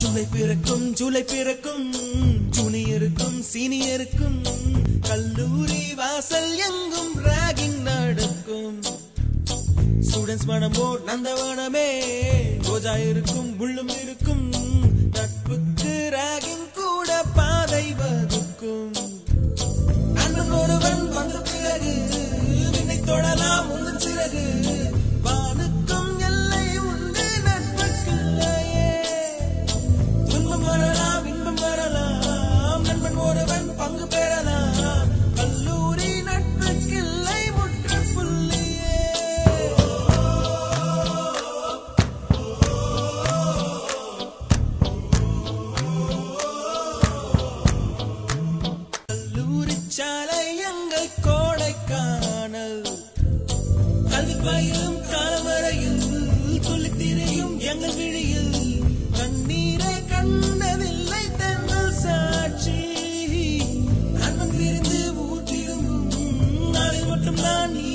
ஜூலை பிறக்கும் ஜூலை பிறக்கும் ஜூனியருக்கும் சீனியருக்கும் கல்லூரி வாசல் எங்கும் ராகிங் நடக்கும் ஸ்டூடெண்ட்ஸ் மனமோ நந்தவனமே ரோஜா இருக்கும் முள்ளும் இருக்கும் நட்புக்கு ராகிங் கூட பாதை வகுக்கும் அண்ணன் ஒருவன் வந்த பிறகு விண்ணை தொடலாம் உந்தன் சிறகு வானுக்கும் எல்லை உண்டு நட்புக்குள்ளையே துன்பம் வரலாம் இன்பம் வரலாம் நண்பன் ஒருவன் பங்கு பெறலாம் கல்லூரி நட்புக்கில்லை முற்றுப்புள்ளியே கல்லூரி சாலை எங்கள் கோடைக்கானல் கல்வி பயிலும் காலவரையில் துள்ளி திரையும் எங்கள் விழியில் கண்ணீரை கண்டதில்லை தென்னல் சாட்சி அன்பம் பிரிந்து ஊற்றிடும் நாளில் மட்டும் நான்